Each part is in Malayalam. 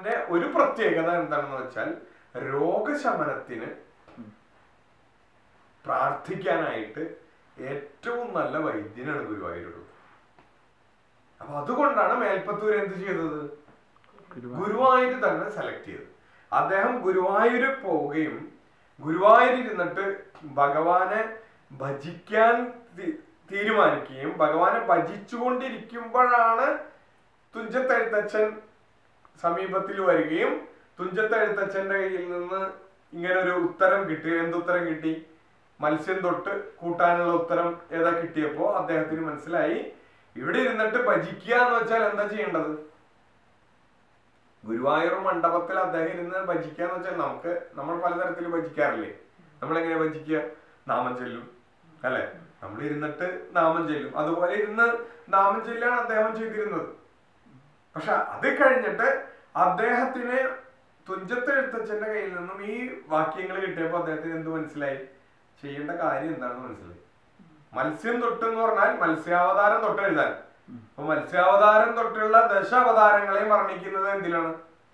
ഭഗവാന്റെ ഒരു പ്രത്യേകത എന്താണെന്ന് വെച്ചാൽ രോഗശമനത്തിന് പ്രാർത്ഥിക്കാനായിട്ട് ഏറ്റവും നല്ല വൈദ്യനാണ് ഗുരുവായൂരുള്ളത് അപ്പൊ അതുകൊണ്ടാണ് മേൽപ്പത്തൂർ എന്ത് ചെയ്തത് ഗുരുവായൂർ തന്നെ സെലക്ട് ചെയ്തത് അദ്ദേഹം ഗുരുവായൂര് പോവുകയും ഗുരുവായൂർ ഇരുന്നിട്ട് ഭഗവാനെ ഭജിക്കാൻ തി- തീരുമാനിക്കുകയും ഭഗവാനെ ഭജിച്ചുകൊണ്ടിരിക്കുമ്പോഴാണ് തുഞ്ചത്തെഴുത്തച്ഛൻ സമീപത്തിൽ വരികയും തുഞ്ചത്തെഴുത്തച്ഛന്റെ കയ്യിൽ നിന്ന് ഇങ്ങനെ ഒരു ഉത്തരം കിട്ടി എന്തുത്തരം കിട്ടി മത്സ്യം തൊട്ട് കൂട്ടാനുള്ള ഉത്തരം ഏതാ കിട്ടിയപ്പോ അദ്ദേഹത്തിന് മനസ്സിലായി ഇവിടെ ഇരുന്നിട്ട് ഭജിക്കുക എന്ന് വെച്ചാൽ എന്താ ചെയ്യേണ്ടത് ഗുരുവായൂർ മണ്ഡപത്തിൽ അദ്ദേഹം ഇരുന്ന് ഭജിക്കുക എന്ന് വെച്ചാൽ നമുക്ക് നമ്മൾ പലതരത്തിൽ ഭജിക്കാറില്ലേ നമ്മൾ എങ്ങനെ ഭജിക്കുക നാമം ചൊല്ലും അല്ലെ നമ്മൾ ഇരുന്നിട്ട് നാമം ചൊല്ലും അതുപോലെ ഇരുന്ന് നാമം ചൊല്ലാണ് അദ്ദേഹം ചെയ്തിരുന്നത് പക്ഷെ അത് കഴിഞ്ഞിട്ട് അദ്ദേഹത്തിന് തുഞ്ചത്തെഴുത്തച്ഛന്റെ കയ്യിൽ നിന്നും ഈ വാക്യങ്ങൾ കിട്ടിയപ്പോൾ അദ്ദേഹത്തിന് എന്ത് മനസ്സിലായി ചെയ്യേണ്ട കാര്യം എന്താണെന്ന് മനസ്സിലായി മത്സ്യം തൊട്ട് എന്ന് പറഞ്ഞാൽ മത്സ്യാവതാരം തൊട്ട് എഴുതാൻ അപ്പൊ മത്സ്യാവതാരം തൊട്ടുള്ള ദശാവതാരങ്ങളെ വർണ്ണിക്കുന്നത് എന്തിലാണ്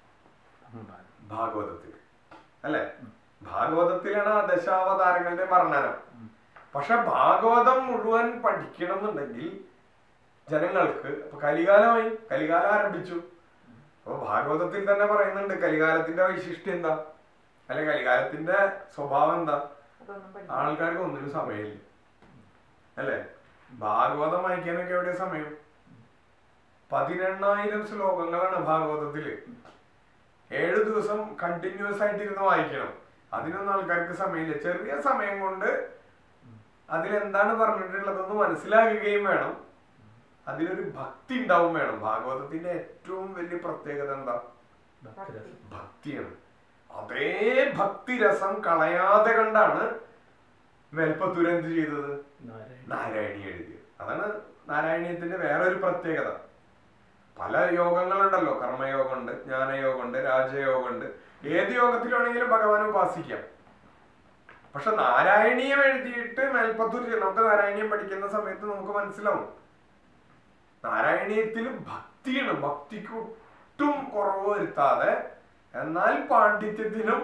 ഭാഗവതത്തിൽ അല്ലെ ഭാഗവതത്തിലാണ് ആ ദശാവതാരങ്ങളുടെ വർണ്ണനം പക്ഷെ ഭാഗവതം മുഴുവൻ പഠിക്കണം എന്നുണ്ടെങ്കിൽ ജനങ്ങൾക്ക് ഇപ്പൊ കലികാലമായി കലികാലം ആരംഭിച്ചു അപ്പൊ ഭാഗവതത്തിൽ തന്നെ പറയുന്നുണ്ട് കലികാലത്തിന്റെ വൈശിഷ്ട്യം എന്താ അല്ലെ കലികാലത്തിന്റെ സ്വഭാവം എന്താ അതൊന്നും പഠിക്കാൻ ആൾക്കാർക്ക് ഒന്നിനും സമയമില്ല അല്ലേ ഭാഗവതം വായിക്കാനൊക്കെ എവിടെ സമയം പതിനെണ്ണായിരം ശ്ലോകങ്ങളാണ് ഭാഗവതത്തില് ഏഴു ദിവസം കണ്ടിന്യൂസ് ആയിട്ട് ഇരുന്ന് വായിക്കണം അതിനൊന്നും ആൾക്കാർക്ക് സമയമില്ല ചെറിയ സമയം കൊണ്ട് അതിലെന്താണ് പറഞ്ഞിട്ടുള്ളതെന്ന് മനസ്സിലാക്കുകയും വേണം അതിലൊരു ഭക്തി ഉണ്ടാവും വേണം ഭാഗവതത്തിന്റെ ഏറ്റവും വലിയ പ്രത്യേകത എന്താ ഭക്തി. ഭക്തിയാണ് അതേ ഭക്തി രസം കളയാതെ കണ്ടാണ് മേൽപ്പത്തൂർ എന്ത് ചെയ്തത് നാരായണി എഴുതിയത് അതാണ് നാരായണീയത്തിന്റെ വേറൊരു പ്രത്യേകത പല യോഗങ്ങളുണ്ടല്ലോ കർമ്മയോഗമുണ്ട് ജ്ഞാനയോഗമുണ്ട് രാജയോഗമുണ്ട് ഏത് യോഗത്തിലാണെങ്കിലും ഭഗവാനെ ഉപാസിക്കാം പക്ഷെ നാരായണീയം എഴുതിയിട്ട് മേൽപ്പത്തൂർ ചെയ്യും. നമുക്ക് നാരായണീയം പഠിക്കുന്ന സമയത്ത് നമുക്ക് മനസ്സിലാവും നാരായണീയത്തിൽ ഭക്തിയാണ് ഭക്തിക്ക് ഒട്ടും കുറവ് വരുത്താതെ എന്നാൽ പാണ്ഡിത്യത്തിനും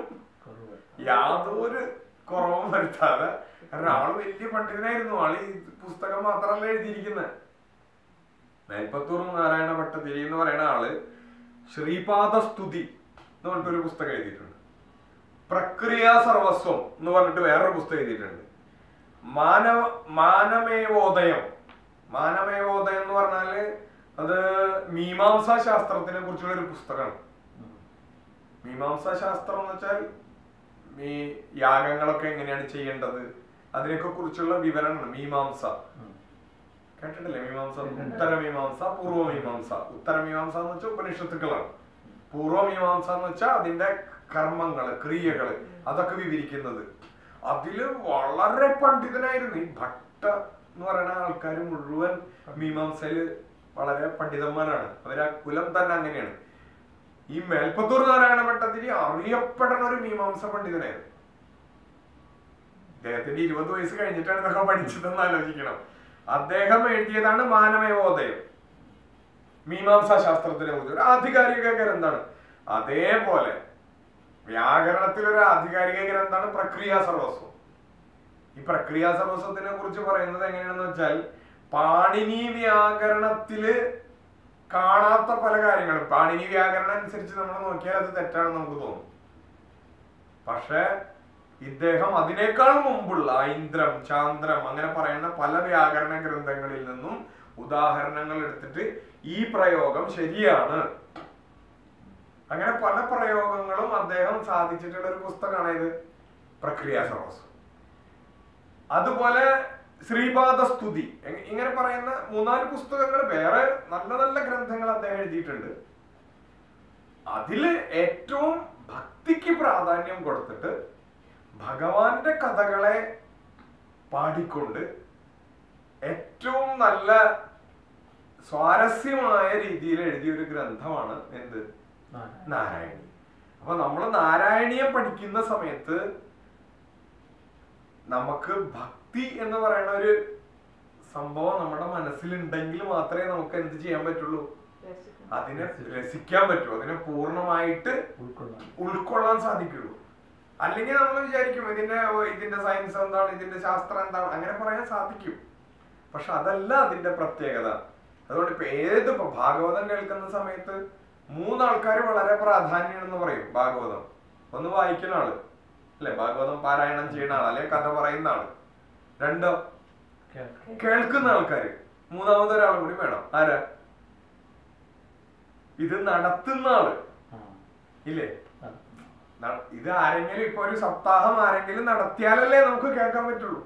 യാതൊരു കുറവും വരുത്താതെ കാരണം ആള് വലിയ പണ്ഡിതനായിരുന്നു ആള് ഈ പുസ്തകം മാത്രമല്ല എഴുതിയിരിക്കുന്നത് മേൽപ്പത്തൂർ നാരായണ ഭട്ടതിരി എന്ന് പറയുന്ന ആള് ശ്രീപാദസ്തുതി എന്ന് പറഞ്ഞിട്ട് ഒരു പുസ്തകം എഴുതിയിട്ടുണ്ട് പ്രക്രിയ സർവസ്വം എന്ന് പറഞ്ഞിട്ട് വേറൊരു പുസ്തകം എഴുതിയിട്ടുണ്ട് മാനവ മാനമേവോദയം മാനമേവോദയം എന്ന് പറഞ്ഞാല് അത് മീമാംസാ ശാസ്ത്രത്തിനെ കുറിച്ചുള്ള ഒരു പുസ്തകമാണ് മീമാംസാ ശാസ്ത്രം എന്ന് വെച്ചാൽ ഈ യാഗങ്ങളൊക്കെ എങ്ങനെയാണ് ചെയ്യേണ്ടത് അതിനൊക്കെ കുറിച്ചുള്ള വിവരണമാണ് മീമാംസ കേട്ടിട്ടില്ലേ മീമാംസ ഉത്തരമീമാംസ പൂർവമീമാംസ ഉത്തരമീമാംസ എന്ന് വെച്ചാൽ ഉപനിഷത്തുക്കളാണ് പൂർവമീമാംസ എന്ന് വെച്ചാൽ അതിന്റെ കർമ്മങ്ങള് ക്രിയകള് അതൊക്കെ വിവരിക്കുന്നത് അതില് വളരെ പണ്ഡിതനായിരുന്നു ഈ ഭട്ട എന്ന് പറയുന്ന ആൾക്കാർ മുഴുവൻ മീമാംസയില് വളരെ പണ്ഡിതന്മാരാണ് അവരാ കുലം തന്നെ അങ്ങനെയാണ് ഈ മേൽപ്പത്തൂർ നാരായണ ഭട്ടതിരി അറിയപ്പെടുന്ന ഒരു മീമാംസ പണ്ഡിതനായിരുന്നു അദ്ദേഹത്തിന്റെ ഇരുപത് വയസ്സ് കഴിഞ്ഞിട്ടാണ് ഇതൊക്കെ പഠിച്ചതെന്ന് ആലോചിക്കണം അദ്ദേഹം എഴുതിയതാണ് മാനമയോദയം മീമാംസാ ശാസ്ത്രത്തിനെ കുറിച്ച് ഒരു ആധികാരിക ഗ്രന്ഥാണ് അതേപോലെ വ്യാകരണത്തിൽ ഒരു ആധികാരിക ഗ്രന്ഥാണ് പ്രക്രിയാ സർവസ്വം ഈ പ്രക്രിയാ സർവസ്വത്തിനെ കുറിച്ച് പറയുന്നത് എങ്ങനെയാണെന്ന് വെച്ചാൽ പാണിനി വ്യാകരണത്തില് കാണാത്ത പല കാര്യങ്ങളും പാണിനി വ്യാകരണം അനുസരിച്ച് നമ്മൾ നോക്കിയാൽ അത് തെറ്റാണെന്ന് നമുക്ക് തോന്നും പക്ഷെ ഇദ്ദേഹം അതിനേക്കാൾ മുമ്പുള്ള ഐന്ദ്രം ചാന്ദ്രം അങ്ങനെ പറയുന്ന പല വ്യാകരണ ഗ്രന്ഥങ്ങളിൽ നിന്നും ഉദാഹരണങ്ങൾ എടുത്തിട്ട് ഈ പ്രയോഗം ശരിയാണ് അങ്ങനെ പല പ്രയോഗങ്ങളും അദ്ദേഹം സാധിച്ചിട്ടുള്ള ഒരു പുസ്തകമാണ് ഇത് പ്രക്രിയ സർവസ്വം അതുപോലെ ശ്രീപാദ സ്തുതി എങ് ഇങ്ങനെ പറയുന്ന മൂന്നാല് പുസ്തകങ്ങൾ വേറെ നല്ല നല്ല ഗ്രന്ഥങ്ങൾ അദ്ദേഹം എഴുതിയിട്ടുണ്ട് അതില് ഏറ്റവും ഭക്തിക്ക് പ്രാധാന്യം കൊടുത്തിട്ട് ഭഗവാന്റെ കഥകളെ പാടിക്കൊണ്ട് ഏറ്റവും നല്ല സ്വാരസ്യമായ രീതിയിൽ എഴുതിയ ഒരു ഗ്രന്ഥമാണ് എന്ത് നാരായണി അപ്പൊ നമ്മൾ നാരായണീയം പഠിക്കുന്ന സമയത്ത് നമുക്ക് ഭക്തി എന്ന് പറയുന്ന ഒരു സംഭവം നമ്മുടെ മനസ്സിലുണ്ടെങ്കിൽ മാത്രമേ നമുക്ക് എന്ത് ചെയ്യാൻ പറ്റുള്ളൂ രസിക്കും. അതിനെ രസിക്കാൻ പറ്റും അതിനെ പൂർണ്ണമായിട്ട് ഉൾക്കൊള്ളാൻ ഉൾക്കൊള്ളാൻ സാധിക്കുള്ളൂ അല്ലെങ്കിൽ നമ്മൾ വിചാരിക്കും ഇതിന്റെ ഇതിന്റെ സയൻസ് എന്താണ് ഇതിന്റെ ശാസ്ത്രം എന്താണ് അങ്ങനെ പറയാൻ സാധിക്കും പക്ഷെ അതല്ല അതിന്റെ പ്രത്യേകത അതുകൊണ്ട് ഇപ്പൊ ഏത് ഇപ്പൊ ഭാഗവതം കേൾക്കുന്ന സമയത്ത് മൂന്നാൾക്കാർ വളരെ പ്രാധാന്യമാണെന്ന് പറയും ഭാഗവതം ഒന്ന് വായിക്കുന്ന ആള് അല്ലെ ഭാഗവതം പാരായണം ചെയ്യുന്ന ആൾ അല്ലെങ്കിൽ കഥ പറയുന്ന ആള് രണ്ടോ കേൾക്കാം കേൾക്കുന്ന ആൾക്കാര് മൂന്നാമത് ഒരാളും കൂടി വേണം ആരാ ഇത് നടത്തുന്ന ആള് ആ ഇല്ലേ ആ. ന- ഇത് ആരെങ്കിലും ഇപ്പൊ ഒരു സപ്താഹം ആരെങ്കിലും നടത്തിയാലല്ലേ നമുക്ക് കേൾക്കാൻ പറ്റുള്ളൂ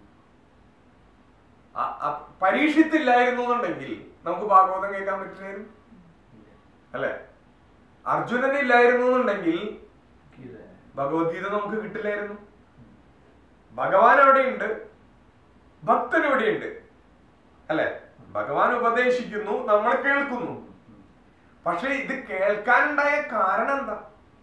അ- അ- പരീക്ഷിത്തില്ലായിരുന്നു എന്നുണ്ടെങ്കിൽ നമുക്ക് ഭാഗവതം കേൾക്കാൻ പറ്റില്ലായിരുന്നു അല്ലെ അർജുനൻ ഇല്ലായിരുന്നു എന്നുണ്ടെങ്കിൽ ഗീത ഭഗവത്ഗീത നമുക്ക് കിട്ടില്ലായിരുന്നു ഭഗവാൻ അവിടെയുണ്ട് ഭക്തൻ ഇവിടെയുണ്ട് അല്ലെ ഭഗവാൻ ഉപദേശിക്കുന്നു നമ്മൾ കേൾക്കുന്നു പക്ഷെ ഇത് കേൾക്കാനുണ്ടായ കാരണം എന്താ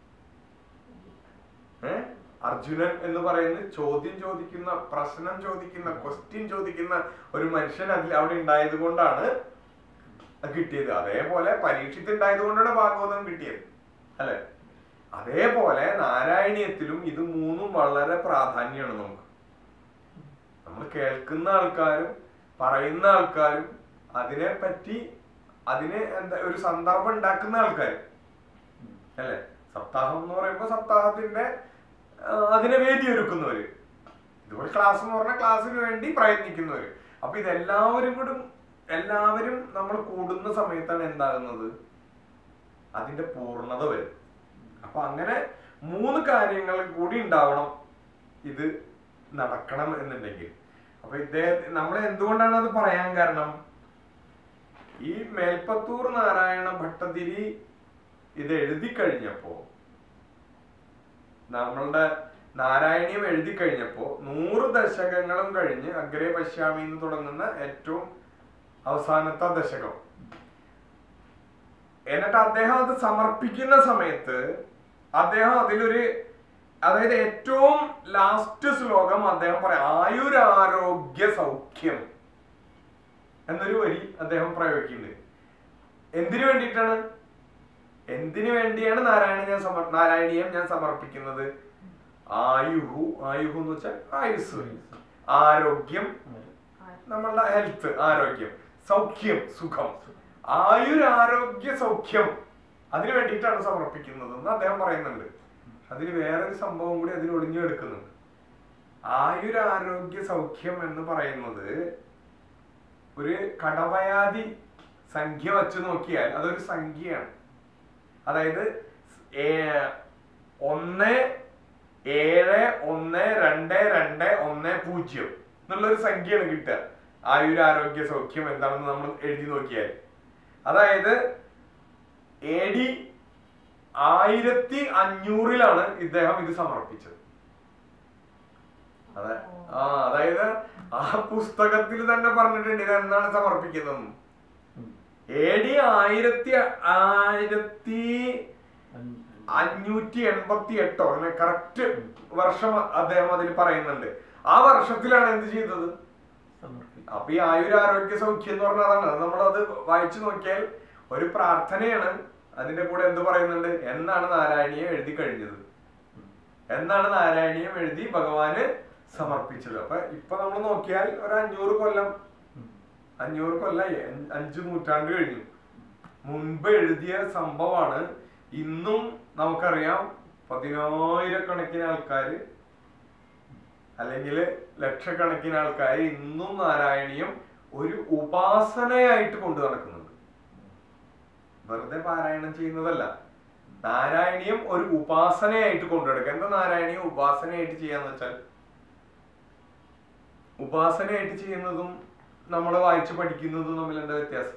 ഏ? അർജുനൻ എന്ന് പറയുന്ന ചോദ്യം ചോദിക്കുന്ന പ്രശ്നം ചോദിക്കുന്ന ക്വസ്റ്റ്യൻ ചോദിക്കുന്ന ഒരു മനുഷ്യൻ അതിൽ അവിടെ ഉണ്ടായത് കൊണ്ടാണ് അത് കിട്ടിയത് അതേപോലെ പരീക്ഷത്തുണ്ടായത് കൊണ്ടാണ് ഭാഗവതം കിട്ടിയത് അല്ലെ അതേപോലെ നാരായണീയത്തിലും ഇത് മൂന്നും വളരെ പ്രാധാന്യമാണ് നമുക്ക് നമ്മൾ കേൾക്കുന്ന ആൾക്കാരും പറയുന്ന ആൾക്കാരും അതിനെ പറ്റി അതിന് എന്താ ഒരു സന്ദർഭം ഉണ്ടാക്കുന്ന ആൾക്കാരും അല്ലെ സപ്താഹം എന്ന് പറയുമ്പോൾ സപ്താഹത്തിന്റെ ആ, അതിനെ വേദി ഒരുക്കുന്നവര് ഇതുപോലെ ക്ലാസ് എന്ന് പറഞ്ഞാൽ ക്ലാസ്സിന് വേണ്ടി പ്രയത്നിക്കുന്നവര് അപ്പൊ ഇതെല്ലാവരും കൂടെ എല്ലാവരും നമ്മൾ കൂടുന്ന സമയത്താണ് എന്താകുന്നത് അതിന്റെ പൂർണ്ണത വരും അപ്പൊ അങ്ങനെ മൂന്ന് കാര്യങ്ങൾ കൂടി ഉണ്ടാവണം ഇത് നടക്കണം എന്നുണ്ടെങ്കിൽ അപ്പൊ ഇദ്ദേഹം നമ്മൾ എന്തുകൊണ്ടാണ് അത് പറയാൻ കാരണം ഈ മേൽപ്പത്തൂർ നാരായണ ഭട്ടതിരി ഇത് എഴുതി കഴിഞ്ഞപ്പോ നമ്മളുടെ നാരായണീയം എഴുതി കഴിഞ്ഞപ്പോ നൂറ് ദശകങ്ങളും കഴിഞ്ഞ് അഗ്രേ പശ്യാമി എന്ന് തുടങ്ങുന്ന ഏറ്റവും അവസാനത്തെ ദശകം എന്നിട്ട് അദ്ദേഹം അത് സമർപ്പിക്കുന്ന സമയത്ത് അദ്ദേഹം അതിലൊരു അതായത് ഏറ്റവും ലാസ്റ്റ് ശ്ലോകം അദ്ദേഹം പറയാം ആയുരാരോഗ്യ സൗഖ്യം എന്നൊരു വരി അദ്ദേഹം പ്രയോഗിക്കുന്നുണ്ട് എന്തിനു വേണ്ടിയിട്ടാണ് എന്തിനു വേണ്ടിയാണ് നാരായണ ഞാൻ സമർ നാരായണീയം ഞാൻ സമർപ്പിക്കുന്നത് ആയുഹു ആയുഹു എന്ന് വെച്ചാൽ ആയുസ് ആരോഗ്യം നമ്മളുടെ ഹെൽത്ത് ആരോഗ്യം സൗഖ്യം സുഖം ആയുരാരോഗ്യ സൗഖ്യം അതിനു വേണ്ടിയിട്ടാണ് സമർപ്പിക്കുന്നത് എന്ന് അദ്ദേഹം പറയുന്നുണ്ട് അതിന് വേറൊരു സംഭവം കൂടി അതിൽ ഒളിഞ്ഞു കിടക്കുന്നുണ്ട് ആയുരാരോഗ്യ സൗഖ്യം എന്ന് പറയുന്നത് ഒരു കടവയാതി സംഖ്യ വച്ച് നോക്കിയാൽ അതൊരു സംഖ്യയാണ് അതായത് ഏ- ഒന്ന് ഏഴ് ഒന്ന് രണ്ട് രണ്ട് ഒന്ന് പൂജ്യം എന്നുള്ളൊരു സംഖ്യയാണ് കിട്ടുക ആയുരാരോഗ്യ സൗഖ്യം എന്താണെന്ന് നമ്മൾ എഴുതി നോക്കിയാൽ അതായത് എ ഡി ആയിരത്തി അഞ്ഞൂറിലാണ് ഇദ്ദേഹം ഇത് സമർപ്പിച്ചത് അതെ ആ അതായത് ആ പുസ്തകത്തിൽ തന്നെ പറഞ്ഞിട്ടുണ്ട് ഇത് എന്നാണ് സമർപ്പിക്കുന്നത് എ ഡി ആയിരത്തി ആയിരത്തി അഞ്ഞൂറ്റി എൺപത്തി എട്ടോ അങ്ങനെ കറക്റ്റ് വർഷം അദ്ദേഹം അതിൽ പറയുന്നുണ്ട് ആ വർഷത്തിലാണ് എന്ത് ചെയ്തത് സമർപ്പിക്കും അപ്പൊ ഈ ആയുരാരോഗ്യ സൗഖ്യം എന്ന് പറഞ്ഞാൽ അതാണ് അത് നമ്മളത് വായിച്ചു നോക്കിയാൽ ഒരു പ്രാർത്ഥനയാണ് അതിന്റെ കൂടെ എന്ത് പറയുന്നുണ്ട് എന്നാണ് നാരായണീയം എഴുതി കഴിഞ്ഞത് എന്നാണ് നാരായണീയം എഴുതി ഭഗവാന് സമർപ്പിച്ചത് അപ്പൊ ഇപ്പൊ നമ്മൾ നോക്കിയാൽ ഒരു അഞ്ഞൂറ് കൊല്ലം അഞ്ഞൂറ് കൊല്ലായി അഞ്ച് അഞ്ച് നൂറ്റാണ്ട് കഴിഞ്ഞു മുൻപ് എഴുതിയ സംഭവമാണ് ഇന്നും നമുക്കറിയാം പതിനായിരക്കണക്കിന് ആൾക്കാര് അല്ലെങ്കിൽ ലക്ഷക്കണക്കിന് ആൾക്കാർ ഇന്നും നാരായണീയം ഒരു ഉപാസനയായിട്ട് കൊണ്ടു നടക്കുന്നുണ്ട് വെറുതെ പാരായണം ചെയ്യുന്നതല്ല നാരായണീയം ഒരു ഉപാസനയായിട്ട് കൊണ്ടു നടക്കുക എന്താ നാരായണീയം ഉപാസനയായിട്ട് ചെയ്യാന്ന് വെച്ചാൽ ഉപാസനയായിട്ട് ചെയ്യുന്നതും നമ്മൾ വായിച്ച് പഠിക്കുന്നതും തമ്മിൽ എന്താ വ്യത്യാസം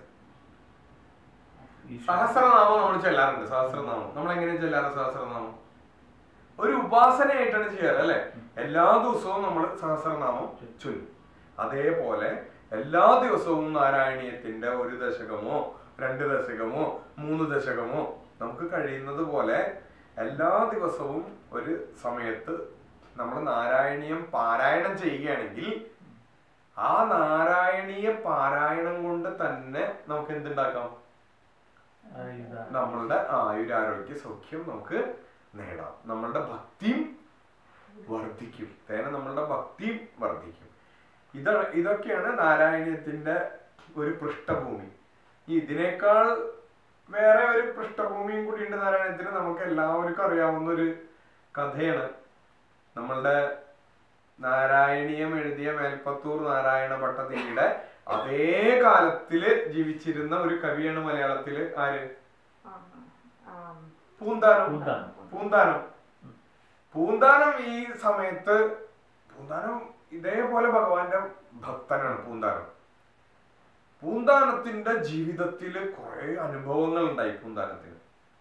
സഹസ്രനാമം നമ്മൾ ചെല്ലാറുണ്ട് സഹസ്രനാമം നമ്മൾ എങ്ങനെയാ ചെല്ലാറ് സഹസ്രനാമം ഒരു ഉപാസനയായിട്ടാണ് ചെയ്യാറ് അല്ലെ എല്ലാ ദിവസവും നമ്മൾ സഹസ്രനാമം ചൊല്ലും അതേപോലെ എല്ലാ ദിവസവും നാരായണീയത്തിന്റെ ഒരു ദശകമോ രണ്ട് ദശകമോ മൂന്ന് ദശകമോ നമുക്ക് കഴിയുന്നത് പോലെ എല്ലാ ദിവസവും ഒരു സമയത്ത് നമ്മൾ നാരായണീയം പാരായണം ചെയ്യുകയാണെങ്കിൽ ആ നാരായണീയ പാരായണം കൊണ്ട് തന്നെ നമുക്ക് എന്തുണ്ടാക്കാം ആയുധ നമ്മളുടെ ആയുരാരോഗ്യ സൗഖ്യം നമുക്ക് നേടാം നമ്മളുടെ ഭക്തിയും വർദ്ധിക്കും തേന നമ്മളുടെ ഭക്തിയും വർദ്ധിക്കും ഇത ഇതൊക്കെയാണ് നാരായണീയത്തിന്റെ ഒരു പൃഷ്ഠഭൂമി ഈ ഇതിനേക്കാൾ വേറെ ഒരു പൃഷ്ഠഭൂമിയും കൂടി ഉണ്ട് നാരായണത്തിന് നമുക്ക് എല്ലാവർക്കും അറിയാവുന്ന ഒരു കഥയാണ് നമ്മളുടെ നാരായണീയം എഴുതിയ മേൽപ്പത്തൂർ നാരായണ ഭട്ടതിരിയുടെ അതേ കാലത്തില് ജീവിച്ചിരുന്ന ഒരു കവിയാണ് മലയാളത്തില് ആര് ആ, ആ, പൂന്താനം പൂന്താനം. പൂന്താനം പൂന്താനം ഈ സമയത്ത് പൂന്താനം ഇതേപോലെ ഭഗവാന്റെ ഭക്തനാണ് പൂന്താനം പൂന്താനത്തിന്റെ ജീവിതത്തിൽ കുറെ അനുഭവങ്ങൾ ഉണ്ടായി പൂന്താനത്തിന്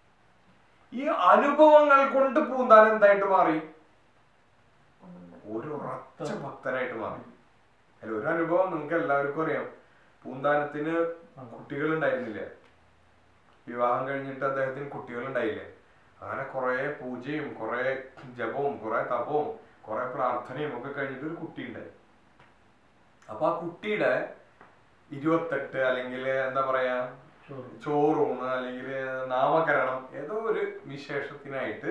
ഈ അനുഭവങ്ങൾ കൊണ്ട് പൂന്താനം എന്തായിട്ട് മാറി ഒന്നുണ്ട്. ഒരു ഉറച്ച ഭക്തനായിട്ട് മാറി അതിൽ ഒരു അനുഭവം നിങ്ങൾക്ക് എല്ലാവർക്കും അറിയാം പൂന്താനത്തിന് കുട്ടികൾ ഉണ്ടായിരുന്നില്ല വിവാഹം കഴിഞ്ഞിട്ട് അദ്ദേഹത്തിന് കുട്ടികൾ ഉണ്ടായില്ലേ അങ്ങനെ കുറെ പൂജയും കുറെ ജപവും കുറെ തപവും കുറെ പ്രാർത്ഥനയും ഒക്കെ കഴിഞ്ഞിട്ട് ഒരു കുട്ടി ഉണ്ടായി അപ്പൊ ആ കുട്ടിയുടെ ഇരുപത്തെട്ട് അല്ലെങ്കിൽ എന്താ പറയാ ചോറ് ചോറൂണ് അല്ലെങ്കിൽ നാമകരണം ഏതോ ഒരു വിശേഷത്തിനായിട്ട്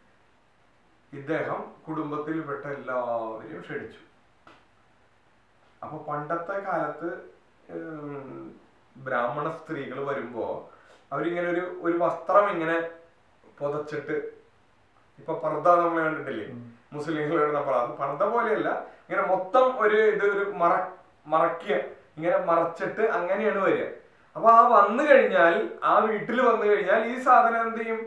ഇദ്ദേഹം കുടുംബത്തിൽപ്പെട്ട എല്ലാവരെയും ക്ഷണിച്ചു അപ്പൊ പണ്ടത്തെ കാലത്ത് ഉം, ബ്രാഹ്മണ സ്ത്രീകൾ വരുമ്പോ അവരിങ്ങനെ ഒരു ഒരു വസ്ത്രം ഇങ്ങനെ പുതച്ചിട്ട് ഇപ്പൊ പർദ്ദ നമ്മൾ കണ്ടിട്ടില്ലേ ഉം. മുസ്ലിങ്ങൾ ഇടുന്ന പർദ്ദ പർദ്ദ പോലെയല്ല ഇങ്ങനെ മൊത്തം ഒരു ഇത് ഒരു മറ മറക്കുക ഇങ്ങനെ മറച്ചിട്ട് അങ്ങനെയാണ് വരിക അപ്പൊ ആ വന്നു കഴിഞ്ഞാൽ ആ വീട്ടിൽ വന്നു കഴിഞ്ഞാൽ ഈ സാധനം എന്ത് ചെയ്യും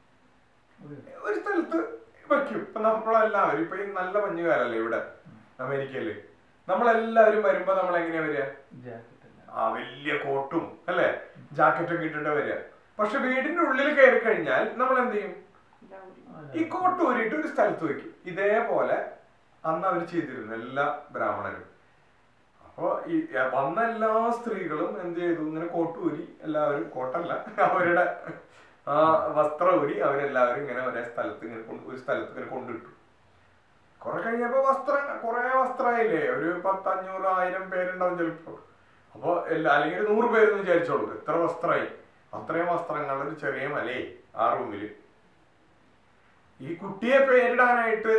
ഒരു സ്ഥലത്ത് വെക്കും ഇപ്പൊ നമ്മളെല്ലാവരും ഇപ്പൊ ഈ നല്ല മഞ്ഞുകാലല്ലേ ഇവിടെ അമേരിക്കയില് നമ്മളെല്ലാവരും വരുമ്പോ നമ്മൾ എങ്ങനെയാ വരിക ജാക്കറ്റ് അല്ല ആ വലിയ കോട്ടും അല്ലെ ജാക്കറ്റൊക്കെ ഇട്ടിട്ട് വരിക പക്ഷെ വീടിന്റെ ഉള്ളിൽ കയറി കഴിഞ്ഞാൽ നമ്മൾ എന്ത് ചെയ്യും ഗൗരി. ഈ കോട്ട് ഊരിയിട്ട് ഒരു സ്ഥലത്ത് വെക്കും ഇതേപോലെ അന്ന് അവർ ചെയ്തിരുന്നു എല്ലാ ബ്രാഹ്മണരും അപ്പൊ ഈ വന്ന എല്ലാ സ്ത്രീകളും എന്ത് ചെയ്തു ഇങ്ങനെ കോട്ട് ഊരി എല്ലാവരും കോട്ടല്ല അവരുടെ ആ വസ്ത്രം ഊരി അവരെല്ലാവരും ഇങ്ങനെ ഒരേ സ്ഥലത്ത് ഇങ്ങനെ കൊണ്ട് ഒരു സ്ഥലത്ത് ഇങ്ങനെ കൊണ്ടിട്ടു കുറെ കഴിഞ്ഞപ്പോ വസ്ത്രം കുറെ വസ്ത്രമായില്ലേ ഒരു പത്ത് അഞ്ഞൂറ് ആയിരം പേരുണ്ടാവും ചിലപ്പോ അപ്പൊ എല്ലാ അല്ലെങ്കിൽ ഒരു നൂറ് പേരെന്ന് വിചാരിച്ചോളൂ എത്ര വസ്ത്രമായി അത്രയും വസ്ത്രങ്ങളുടെ ഒരു ചെറിയ മലയെ ആ റൂമില് ഈ കുട്ടിയെ പേരിടാനായിട്ട്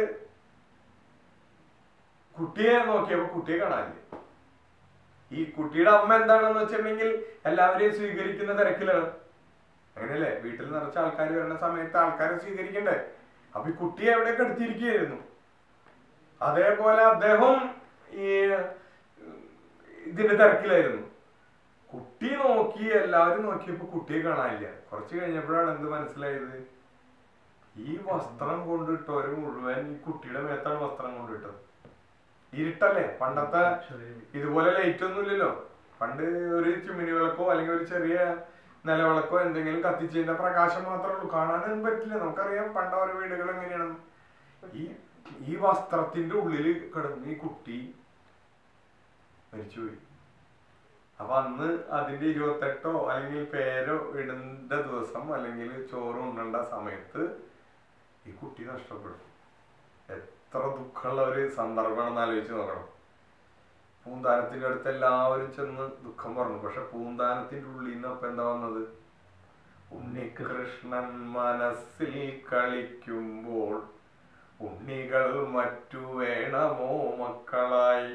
കുട്ടിയെ നോക്കിയപ്പോ കുട്ടിയെ കാണാനില്ല ഈ കുട്ടിയുടെ അമ്മ എന്താണെന്ന് വെച്ചിട്ടുണ്ടെങ്കിൽ എല്ലാവരെയും സ്വീകരിക്കുന്ന തിരക്കിലാണ് അങ്ങനെയല്ലേ വീട്ടിൽ നിറച്ച ആൾക്കാർ വരുന്ന സമയത്ത് ആൾക്കാരെ സ്വീകരിക്കണ്ടേ അപ്പൊ ഈ കുട്ടിയെ എവിടെ കെടുത്തിരിക്കുകയായിരുന്നു അതേപോലെ അദ്ദേഹം ഈ ഇതിന്റെ തിരക്കിലായിരുന്നു കുട്ടി നോക്കി എല്ലാവരും നോക്കിയപ്പോ കുട്ടിയെ കാണാനില്ല കുറച്ച് കഴിഞ്ഞപ്പോഴാണ് എന്ത് മനസ്സിലായത് ഈ വസ്ത്രം കൊണ്ടിട്ടവര് മുഴുവൻ ഈ കുട്ടിയുടെ മേത്താണ് വസ്ത്രം കൊണ്ടിട്ടത് ഇരുട്ടല്ലേ പണ്ടത്തെ ചെറിയ ഇതുപോലെ ലൈറ്റ് ഒന്നും ഇല്ലല്ലോ പണ്ട് ഒരു ചിമ്മിനി വിളക്കോ അല്ലെങ്കിൽ ഒരു ചെറിയ നിലവിളക്കോ എന്തെങ്കിലും കത്തിച്ചതിന്റെ പ്രകാശം മാത്രമേ ഉള്ളൂ കാണാനൊന്നും പറ്റില്ല നമുക്കറിയാം പണ്ട് ഓരോ വീടുകൾ എങ്ങനെയാണ് ഈ ഈ വസ്ത്രത്തിന്റെ ഉള്ളിൽ കിടന്ന് ഈ കുട്ടി മരിച്ചുപോയി അപ്പൊ അന്ന് അതിന്റെ ഇരുപത്തെട്ടോ അല്ലെങ്കിൽ പേരോ ഇടേണ്ട ദിവസം അല്ലെങ്കിൽ ചോറ് ഉണ്ണേണ്ട സമയത്ത് ഈ കുട്ടി നഷ്ടപ്പെട്ടു എത്ര ദുഃഖമുള്ള ഒരു സന്ദർഭമാണെന്ന് ആലോചിച്ച് നോക്കണം പൂന്താനത്തിന്റെ അടുത്ത് എല്ലാവരും ചെന്ന് ദുഃഖം പറഞ്ഞു പക്ഷെ പൂന്താനത്തിന്റെ ഉള്ളിൽ നിന്ന് അപ്പൊ എന്താ വന്നത് ഉണ്ണികൃഷ്ണൻ മനസ്സിൽ കളിക്കുമ്പോൾ ഉണ്ണികൾ മറ്റു വേണമോ മക്കളായി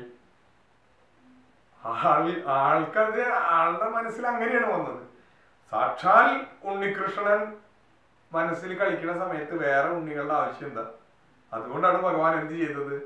ആള് ആൾക്കത് ആളുടെ മനസ്സിൽ അങ്ങനെയാണ് വന്നത് സാക്ഷാൽ ഉണ്ണികൃഷ്ണൻ മനസ്സിൽ കളിക്കുന്ന സമയത്ത് വേറെ ഉണ്ണികളുടെ ആവശ്യം എന്താ അതുകൊണ്ടാണ് ഭഗവാൻ എന്ത് ചെയ്തത്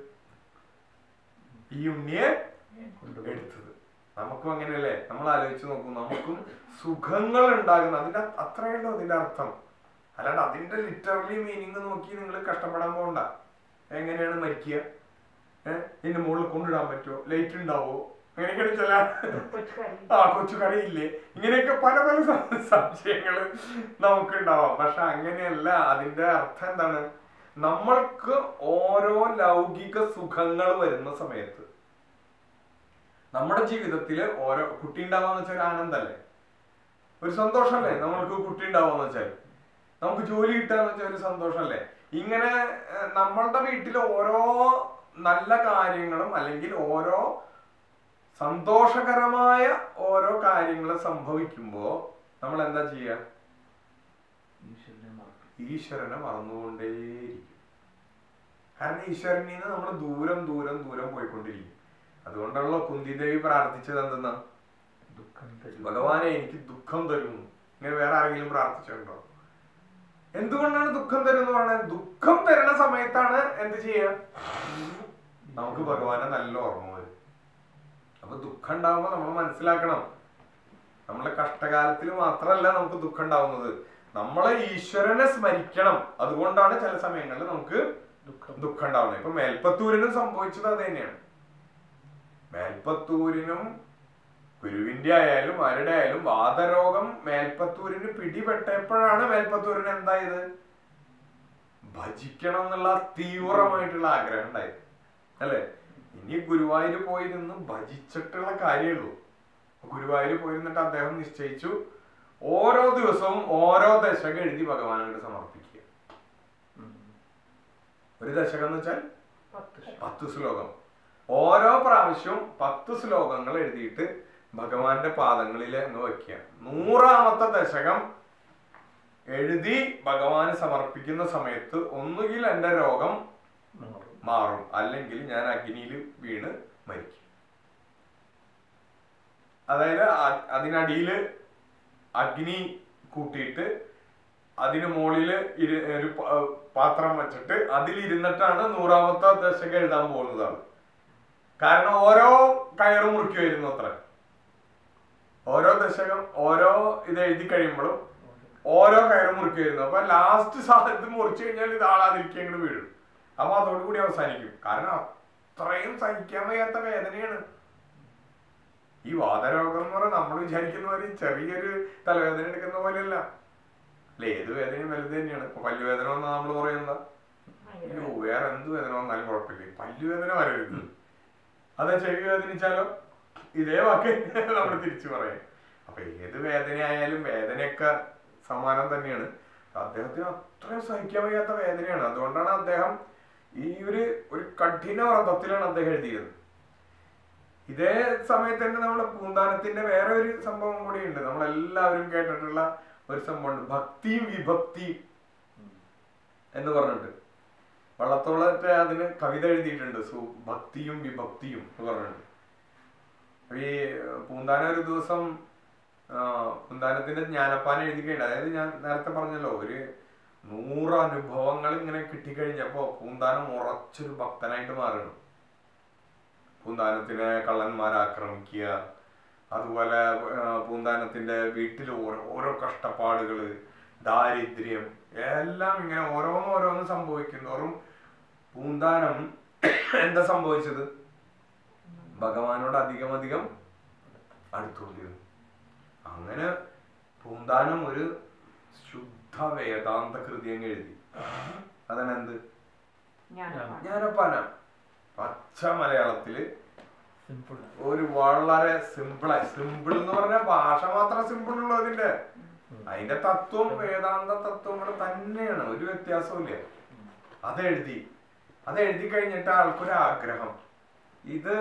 ഈ ഉണ്ണിയെ കൊണ്ടുപോയി എടുത്തത് നമുക്കും അങ്ങനെയല്ലേ നമ്മൾ ആലോചിച്ച് നോക്കും നമുക്കും സുഖങ്ങൾ ഉണ്ടാകുന്ന അതിന്റെ അ- അത്രയേ ഉള്ളൂ അതിന്റെ അർത്ഥം അല്ലാണ്ട് അതിന്റെ ലിറ്ററലി മീനിങ് നോക്കി നിങ്ങൾ കഷ്ടപ്പെടാൻ പോകണ്ട എങ്ങനെയാണ് മരിക്കുക ഏഹ് ഇതിന്റെ മുകളിൽ കൊണ്ടിടാൻ പറ്റുമോ ലൈറ്റ് ഉണ്ടാവോ അങ്ങനെയൊക്കെയാണ് ചില കൊച്ചു കരി. ആ കൊച്ചു കറിയില്ലേ ഇങ്ങനെയൊക്കെ പല പല സം- സംശയങ്ങള് നമുക്ക് ഉണ്ടാവാം പക്ഷെ അങ്ങനെയല്ല അതിന്റെ അർത്ഥം എന്താണ് നമ്മൾക്ക് ഓരോ ലൗകിക സുഖങ്ങൾ വരുന്ന സമയത്ത് നമ്മുടെ ജീവിതത്തിൽ ഓരോ കുട്ടി ഉണ്ടാവാന്ന് വെച്ചാൽ ഒരു ആനന്ദല്ലേ ഒരു സന്തോഷമല്ലേ നമ്മൾക്ക് കുട്ടി ഉണ്ടാവാന്ന് വെച്ചാൽ നമുക്ക് ജോലി കിട്ടാന്ന് വെച്ചാൽ ഒരു സന്തോഷമല്ലേ ഇങ്ങനെ ഏഹ്, നമ്മളുടെ വീട്ടിൽ ഓരോ നല്ല കാര്യങ്ങളും അല്ലെങ്കിൽ ഓരോ സന്തോഷകരമായ ഓരോ കാര്യങ്ങൾ സംഭവിക്കുമ്പോൾ നമ്മൾ എന്താ ചെയ്യുക ഈശ്വരനെ മറക്കും ഈശ്വരനെ മറന്നുകൊണ്ടേയിരിക്കും കാരണം ഈശ്വരനിൽ നിന്ന് നമ്മൾ ദൂരം ദൂരം ദൂരം പോയിക്കൊണ്ടിരിക്കും അതുകൊണ്ടാണല്ലോ കുന്തിദേവി പ്രാർത്ഥിച്ചത് എന്തെന്നാ ദുഃഖം തരും ഭഗവാനെ എനിക്ക് ദുഃഖം തരുന്നു ഇങ്ങനെ വേറെ ആരെങ്കിലും പ്രാർത്ഥിച്ചിട്ടുണ്ടോ എന്തുകൊണ്ടാണ് ദുഃഖം തരുമെന്ന് പറയുന്നത് ദുഃഖം തരുന്ന സമയത്താണ് എന്ത് ചെയ്യുക നമുക്ക് ഭഗവാനെ നല്ല ഓർമ്മ വരും അപ്പൊ ദുഃഖം ഉണ്ടാവുമ്പോ നമ്മൾ മനസ്സിലാക്കണം നമ്മളെ കഷ്ടകാലത്തിൽ മാത്രമല്ല നമുക്ക് ദുഃഖം ഉണ്ടാവുന്നത് നമ്മളെ ഈശ്വരനെ സ്മരിക്കണം അതുകൊണ്ടാണ് ചില സമയങ്ങളിൽ നമുക്ക് ദുഃഖം ദുഃഖം ഉണ്ടാവുന്നത് ഇപ്പൊ മേൽപ്പത്തൂരിനും സംഭവിച്ചത് അത് തന്നെയാണ് മേൽപ്പത്തൂരിനും ഗുരുവിന്റെ ആയാലും ആരുടെ ആയാലും വാദരോഗം മേൽപ്പത്തൂരിന് പിടിപെട്ടപ്പോഴാണ് മേൽപ്പത്തൂരിന് എന്തായത് ഭജിക്കണം എന്നുള്ള തീവ്രമായിട്ടുള്ള ആഗ്രഹം ഉണ്ടായത് അല്ലേ ഇനി ഗുരുവായൂർ പോയിരുന്ന് ഭജിച്ചിട്ടുള്ള കാര്യമുള്ളൂ ഗുരുവായൂർ പോയിരുന്നിട്ട് അദ്ദേഹം നിശ്ചയിച്ചു ഓരോ ദിവസവും ഓരോ ദശകം എഴുതി ഭഗവാനോട് സമർപ്പിക്കുക ഉം. ഒരു ദശകം എന്ന് വെച്ചാൽ പത്ത് പത്ത് ശ്ലോകം ഓരോ പ്രാവശ്യവും പത്ത് ശ്ലോകങ്ങൾ എഴുതിയിട്ട് ഭഗവാന്റെ പാദങ്ങളിൽ അങ്ങ് വെക്കുക നൂറാമത്തെ ദശകം എഴുതി ഭഗവാന് സമർപ്പിക്കുന്ന സമയത്ത് ഒന്നുകിൽ എൻ്റെ രോഗം മാറും മാറും അല്ലെങ്കിൽ ഞാൻ അഗ്നിയിൽ വീണ് മരിക്കും അതായത് അ- അതിനടിയില് അഗ്നി കൂട്ടിയിട്ട് അതിന് മുകളില് ഇരു ഒരു പ- പാത്രം വെച്ചിട്ട് അതിലിരുന്നിട്ടാണ് നൂറാമത്തെ ദശകം എഴുതാൻ പോകുന്നതാണ് കാരണം ഓരോ കയറ് മുറിക്കുമായിരുന്നു അത്ര ഓരോ ദശകം ഓരോ ഇത് എഴുതി കഴിയുമ്പോഴും ഓരോ കയറ് മുറിക്കുമായിരുന്നു അപ്പൊ ലാസ്റ്റ് സാധനത്ത് മുറിച്ചു കഴിഞ്ഞാൽ ഇത് ആളാതിരിക്കും അങ്ങോട്ട് വീഴും അപ്പൊ അതോടുകൂടി അവസാനിക്കും കാരണം അത്രയും സഹിക്കാൻ വയ്യാത്ത വേദനയാണ് ഈ വാതരോഗം എന്ന് പറഞ്ഞാൽ നമ്മൾ വിചാരിക്കുന്ന പോലെ ചെറിയൊരു തലവേദന എടുക്കുന്ന പോലെയല്ല അല്ല ഏത് വേദനയും വലുത് തന്നെയാണ് ഇപ്പൊ പല്ലുവേദന വന്നാൽ നമ്മൾ പറയുന്നത് ഭയങ്കര അയ്യോ വേറെ എന്ത് വേദന വന്നാലും കുഴപ്പമില്ല ഈ പല്ലുവേദന വരരുത് അതെ ചെവി വേദനിച്ചാലോ ഇതേ വാക്ക് നമ്മൾ തിരിച്ചു പറയും അപ്പൊ ഏത് വേദനയായാലും വേദനയൊക്കെ സമാനം തന്നെയാണ് അദ്ദേഹത്തിന് അത്രയും സഹിക്കാൻ വയ്യാത്ത വേദനയാണ് അതുകൊണ്ടാണ് അദ്ദേഹം ഈ ഒരു ഒരു കഠിന വ്രതത്തിലാണ് അദ്ദേഹം എഴുതിയത് ഇതേ സമയത്ത് തന്നെ നമ്മുടെ പൂന്താനത്തിന്റെ വേറെ ഒരു സംഭവം കൂടിയുണ്ട് നമ്മളെല്ലാവരും കേട്ടിട്ടുള്ള ഒരു സംഭവമുണ്ട് ഭക്തിയും വിഭക്തിയും എന്ന് പറഞ്ഞിട്ട് വള്ളത്തോളത്തെ അതിന് കവിത എഴുതിയിട്ടുണ്ട് സു ഭക്തിയും വിഭക്തിയും എന്ന് പറഞ്ഞിട്ട് അപ്പൊ ഈ പൂന്താനം ഒരു ദിവസം ആ, പൂന്താനത്തിന്റെ ജ്ഞാനപ്പാന എഴുതി കഴിഞ്ഞു അതായത് ഞാൻ നേരത്തെ പറഞ്ഞല്ലോ ഒരു നൂറ് അനുഭവങ്ങൾ ഇങ്ങനെ കിട്ടിക്കഴിഞ്ഞപ്പോ പൂന്താനം ഉറച്ചൊരു ഭക്തനായിട്ട് മാറണം പൂന്താനത്തിനെ കള്ളന്മാരെ ആക്രമിക്കുക അതുപോലെ ആ, പൂന്താനത്തിന്റെ വീട്ടിൽ ഓരോ ഓരോ കഷ്ടപ്പാടുകള് ദാരിദ്ര്യം എല്ലാം ഇങ്ങനെ ഓരോന്ന് ഓരോന്ന് സംഭവിക്കും തോറും പൂന്താനം എന്താ സംഭവിച്ചത് ഭഗവാനോട് അധികം അധികം അടുത്തുകൊണ്ടിരുന്നു അങ്ങനെ പൂന്താനം ഒരു ശുദ്ധ വേദാന്ത കൃതി അങ്ങ് എഴുതി അതാണ് എന്ത് ജ്ഞാനപ്പാന. ജ്ഞാനപ്പാന പച്ച മലയാളത്തില് സിമ്പിൾ ഒരു വളരെ സിമ്പിൾ സിമ്പിൾ എന്ന് പറഞ്ഞാൽ ഭാഷ മാത്രം സിമ്പിൾ ഉള്ളൂ അതിന്റെ അതിന്റെ തത്വം വേദാന്ത തത്വങ്ങൾ തന്നെയാണ് ഒരു വ്യത്യാസവും ഇല്ല അതെഴുതി അത് എഴുതി കഴിഞ്ഞിട്ട് ആൾക്കൊരു ആഗ്രഹം ഇത്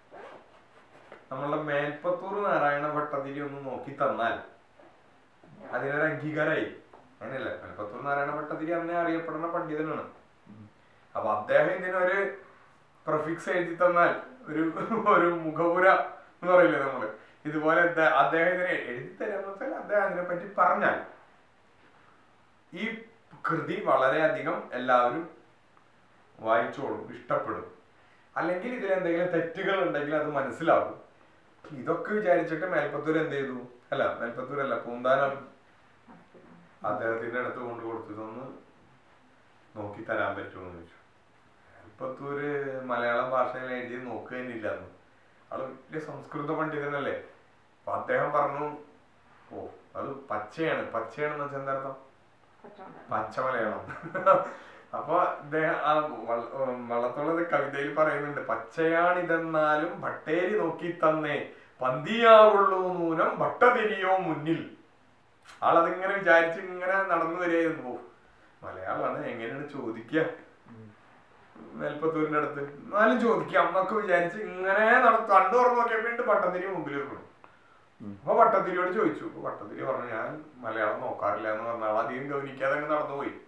നമ്മളുടെ മേൽപ്പത്തൂർ നാരായണ ഭട്ടതിരി ഒന്ന് നോക്കി തന്നാൽ അതിനൊരു അംഗീകാരമായി അങ്ങനെയല്ല മേൽപ്പത്തൂർ നാരായണ ഭട്ടതിരി അന്നേ അറിയപ്പെടുന്ന പണ്ഡിതനാണ് അപ്പൊ അദ്ദേഹം ഇതിനൊരു പ്രഫിക്സ് എഴുതി തന്നാൽ ഒരു ഒരു മുഖപുര എന്ന് പറയില്ലേ നമ്മള് ഇതുപോലെ ദ- അദ്ദേഹം ഇതിനെ എഴുതി തരാന്ന് വെച്ചാൽ അദ്ദേഹം അതിനെ പറ്റി പറഞ്ഞാൽ ഈ കൃതി വളരെയധികം എല്ലാവരും വായിച്ചോളും ഇഷ്ടപ്പെടും അല്ലെങ്കിൽ ഇതിൽ എന്തെങ്കിലും തെറ്റുകൾ ഉണ്ടെങ്കിൽ അത് മനസ്സിലാവും ഇതൊക്കെ വിചാരിച്ചിട്ട് മേൽപ്പത്തൂർ എന്ത് ചെയ്തു അല്ല മേൽപ്പത്തൂരല്ല പൂന്താനം അദ്ദേഹത്തിന്റെ അടുത്ത് കൊണ്ട് കൊടുത്തു ഇതൊന്ന് നോക്കി തരാൻ പറ്റുമോ എന്ന് ചോദിച്ചു മേൽപ്പത്തൂര് മലയാളം ഭാഷയിൽ എഴുതി നോക്കുകയെന്നില്ല എന്ന് ആള് വലിയ സംസ്കൃത പണ്ഡിതനല്ലേ അപ്പൊ അദ്ദേഹം പറഞ്ഞു ഓ അത് പച്ചയാണ് പച്ചയാണെന്ന് വെച്ചാൽ എന്താ അർത്ഥം പച്ചമുണ്ട്. പച്ച മലയാളം അപ്പൊ ഇദ്ദേഹം ആ വള്ള- ഉം വള്ളത്തോളത് കവിതയിൽ പറയുന്നുണ്ട് പച്ചയാണിതെന്നാലും ഭട്ടേരി നോക്കി തന്നേ പന്തിയാവുള്ളൂ നൂനം ഭട്ടതിരിയോ മുന്നിൽ ആളതിങ്ങനെ വിചാരിച്ച് ഇങ്ങനെ നടന്നു വരികയായിരുന്നു ഓ മലയാളമാണ് എങ്ങനെയാണ് ചോദിക്കുക മേൽപ്പത്തൂരിന്റെ അടുത്ത് എന്നാലും ചോദിക്കാം എന്നൊക്കെ വിചാരിച്ച് ഇങ്ങനെ നട കണ്ടു തുറന്നു നോക്കിയപ്പോ ഉണ്ട് ഭട്ടതിരി മുമ്പിൽ വെക്കണം ഉം. അപ്പൊ വട്ടത്തിരിയോട് ചോദിച്ചു അപ്പൊ വട്ടത്തിരി പറഞ്ഞു ഞാൻ മലയാളം നോക്കാറില്ല എന്ന് പറഞ്ഞ ആൾ അധികം ഗവനിക്കാതെ അങ്ങ് നടന്നുപോയി